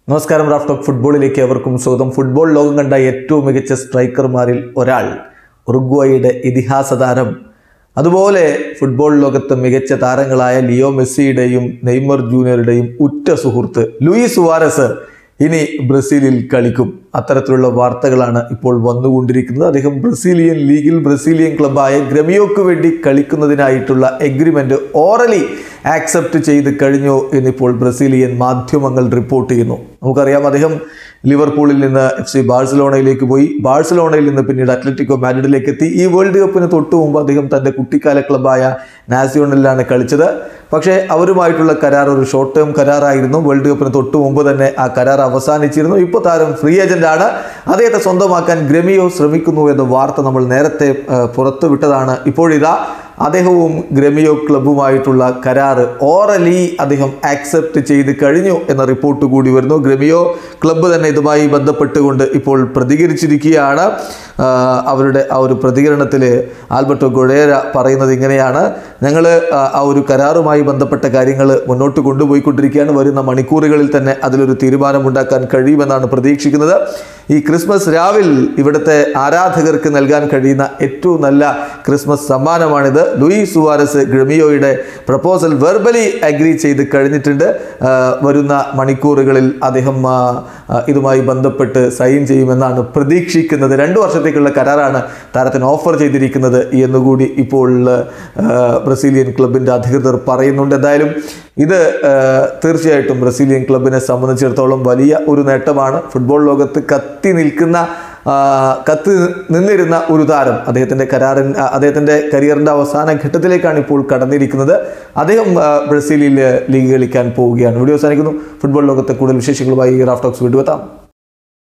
നമസ്കാരം Raf talk ഫുട്ബോളിലേക്ക് അവർക്കും സ്വാഗതം ഫുട്ബോൾ ലോകം കണ്ട ഏറ്റവും മികച്ച സ്ട്രൈക്കർമാരിൽ ഒരാൾ ഉറുഗ്വായുടെ ഇതിഹാസ താരം അതുപോലെ ഫുട്ബോൾ ലോകത്ത് മികച്ച താരങ്ങളായ ലിയോ മെസ്സിയുടെയും നെയ്മർ ജൂനിയറുടെയും ഉറ്റ സുഹൃത്ത് ലൂയിസ് സുവാരസ് ഇനി ബ്രസീലിൽ കളിക്കും അത്തരത്തിലുള്ള വാർത്തകളാണ് ഇപ്പോൾ വന്നുകൊണ്ടിരിക്കുന്നത് അദ്ദേഹം ബ്രസീലിയൻ ലീഗിൽ ബ്രസീലിയൻ ക്ലബായ ഗ്രമിയോക്ക് വേണ്ടി കളിക്കുന്നതിനായിട്ടുള്ള എഗ്രിമെന്റ് ഓറലി ആക്സെപ്റ്റ് ചെയ്ത് കഴിഞ്ഞു എന്നിപ്പോൾ ബ്രസീലിയൻ മാധ്യമങ്ങൾ റിപ്പോർട്ട് ചെയ്യുന്നു നമുക്കറിയാം അദ്ദേഹം ലിവർപൂളിൽ നിന്ന് എഫ് സി ബാഴ്സലോണയിലേക്ക് പോയി ബാഴ്സലോണയിൽ നിന്ന് പിന്നീട് അത്ലറ്റിക്കോ മാഡ്രിഡിലേക്ക് എത്തി ഈ വേൾഡ് കപ്പിന് തൊട്ടു മുമ്പ് അദ്ദേഹം തൻ്റെ കുട്ടിക്കാല ക്ലബായ നാസിയോണിലാണ് കളിച്ചത് പക്ഷേ അവരുമായിട്ടുള്ള കരാർ ഒരു ഷോർട്ട് ടേം കരാറായിരുന്നു വേൾഡ് കപ്പിന് തൊട്ടു മുമ്പ് തന്നെ ആ കരാർ അവസാനിച്ചിരുന്നു ഇപ്പോൾ താരം ഫ്രീ ഏജന്റ് ആണ് അദ്ദേഹത്തെ സ്വന്തമാക്കാൻ ഗ്രമിയോ ശ്രമിക്കുന്നു എന്ന വാർത്ത നമ്മൾ നേരത്തെ ആ, പുറത്തുവിട്ടതാണ് ഇപ്പോഴിതാ അദ്ദേഹവും ഗ്രമിയോ ക്ലബ്ബുമായിട്ടുള്ള കരാറ് ഓറലി അദ്ദേഹം ആക്സെപ്റ്റ് ചെയ്ത് കഴിഞ്ഞു എന്ന റിപ്പോർട്ട് കൂടി വരുന്നു ഗ്രമിയോ ക്ലബ്ബ് തന്നെ ഇതുമായി ബന്ധപ്പെട്ടുകൊണ്ട് ഇപ്പോൾ പ്രതികരിച്ചിരിക്കുകയാണ് ആ, അവരുടെ ആ ഒരു പ്രതികരണത്തിൽ ആൽബർട്ടോ ഗൊഴേര പറയുന്നത് ഇങ്ങനെയാണ് ഞങ്ങൾ ആ ഒരു കരാറുമായി ബന്ധപ്പെട്ട കാര്യങ്ങൾ മുന്നോട്ട് കൊണ്ടുപോയിക്കൊണ്ടിരിക്കുകയാണ് വരുന്ന മണിക്കൂറുകളിൽ തന്നെ അതിലൊരു തീരുമാനമുണ്ടാക്കാൻ കഴിയുമെന്നാണ് പ്രതീക്ഷിക്കുന്നത് ഈ ക്രിസ്മസ് രാവിൽ ഇവിടുത്തെ ആരാധകർക്ക് നൽകാൻ കഴിയുന്ന ഏറ്റവും നല്ല ക്രിസ്മസ് സമ്മാനമാണിത് ലൂയി സുവാരസ് ഗ്രമിയോയുടെ പ്രപ്പോസൽ വെർബലി അഗ്രി ചെയ്ത് കഴിഞ്ഞിട്ടുണ്ട് ആ, വരുന്ന മണിക്കൂറുകളിൽ അദ്ദേഹം ആ, ആ, ഇതുമായി ബന്ധപ്പെട്ട് സൈൻ ചെയ്യുമെന്നാണ് പ്രതീക്ഷിക്കുന്നത് രണ്ട് വർഷത്തേക്കുള്ള കരാറാണ് താരത്തിന് ഓഫർ ചെയ്തിരിക്കുന്നത് എന്നുകൂടി ഇപ്പോൾ ആ, ബ്രസീലിയൻ ക്ലബിൻ്റെ അധികൃതർ പറയുന്നുണ്ട് എന്തായാലും ഇത് ആ, തീർച്ചയായിട്ടും ബ്രസീലിയൻ ക്ലബിനെ സംബന്ധിച്ചിടത്തോളം വലിയ ഒരു നേട്ടമാണ് ഫുട്ബോൾ ലോകത്ത് കത്തി നിൽക്കുന്ന ആ, കത്ത് നിന്നിരുന്ന ഒരു താരം അദ്ദേഹത്തിൻ്റെ കരാറിൻ ആ, അദ്ദേഹത്തിൻ്റെ കരിയറിൻ്റെ അവസാന ഘട്ടത്തിലേക്കാണ് ഇപ്പോൾ കടന്നിരിക്കുന്നത് അദ്ദേഹം ആ, ബ്രസീലിൽ ലീഗ് കളിക്കാൻ പോവുകയാണ് വീഡിയോ അവസാനിക്കുന്നു ഫുട്ബോൾ ലോകത്തെ കൂടുതൽ വിശേഷങ്ങളുമായി റാഫ്റ്റോക്സ് വീണ്ടും എത്താം